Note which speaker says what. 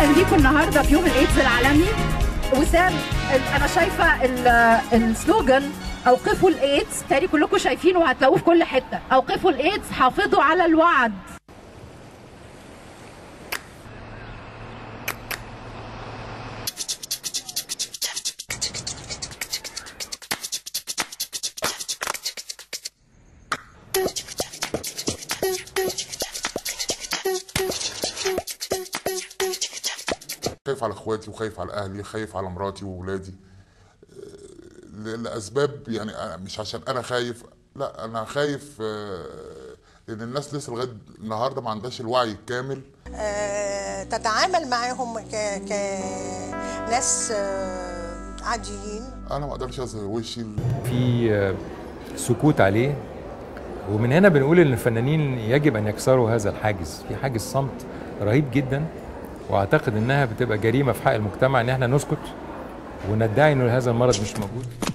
Speaker 1: اهلا بيكم النهارده في يوم الايدز العالمي وسام ال- انا شايفه ال- السلوجان اوقفوا الايدز تاني كلكم شايفينه وهتلاقوه في كل حته اوقفوا الايدز حافظوا على الوعد
Speaker 2: خايف على اخواتي وخايف على اهلي خايف على مراتي واولادي آه، ل- لاسباب يعني أنا مش عشان انا خايف لا انا خايف آه، لان الناس لسه لغايه النهارده ما عندهاش الوعي الكامل
Speaker 3: آه، تتعامل معهم ك- كناس آه، عاديين
Speaker 2: انا ما اقدرش اظهر وشي
Speaker 4: في آه، سكوت عليه ومن هنا بنقول ان الفنانين يجب ان يكسروا هذا الحاجز في حاجز صمت رهيب جدا واعتقد انها بتبقى جريمه في حق المجتمع ان احنا نسكت وندعي ان هذا المرض مش موجود